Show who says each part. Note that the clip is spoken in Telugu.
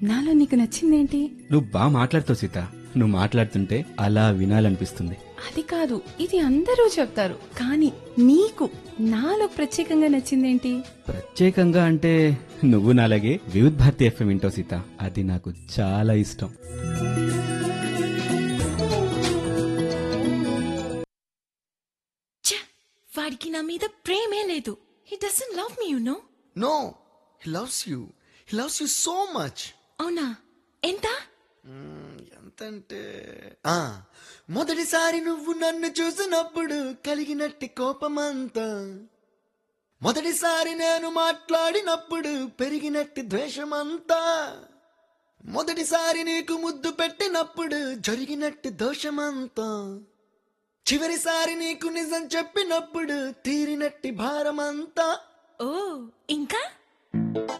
Speaker 1: నాలో నీకు నచ్చిందేంటి
Speaker 2: నువ్వు బాగా మాట్లాడుతావు సీత నువ్వు మాట్లాడుతుంటే అలా వినాలనిపిస్తుంది
Speaker 1: అది కాదు ఇది అందరూ చెప్తారు కానీ నీకు నాలో ప్రత్యేకంగా నచ్చిందేంటి
Speaker 2: ప్రత్యేకంగా అంటే నువ్వు నాలాగే వివిధ్ భారతి ఎఫ్ఎం వింటావు సీత అది నాకు చాలా ఇష్టం
Speaker 3: ఛ! వాడికి నా మీద ప్రేమే లేదు he doesn't love me you no
Speaker 4: no he loves you he loves you so much
Speaker 3: అవునా ఎంత
Speaker 4: ఎంతంటే ఆ, మొదటిసారి నువ్వు నన్ను చూసినప్పుడు కలిగినట్టి కోపమంతా మొదటిసారి నేను మాట్లాడినప్పుడు పెరిగినట్టి ద్వేషమంతా మొదటిసారి నీకు ముద్దు పెట్టినప్పుడు జరిగినట్టు దోషమంతా చివరిసారి నీకు నిజం చెప్పినప్పుడు తీరినట్టి భారమంతా
Speaker 3: ఓ ఇంకా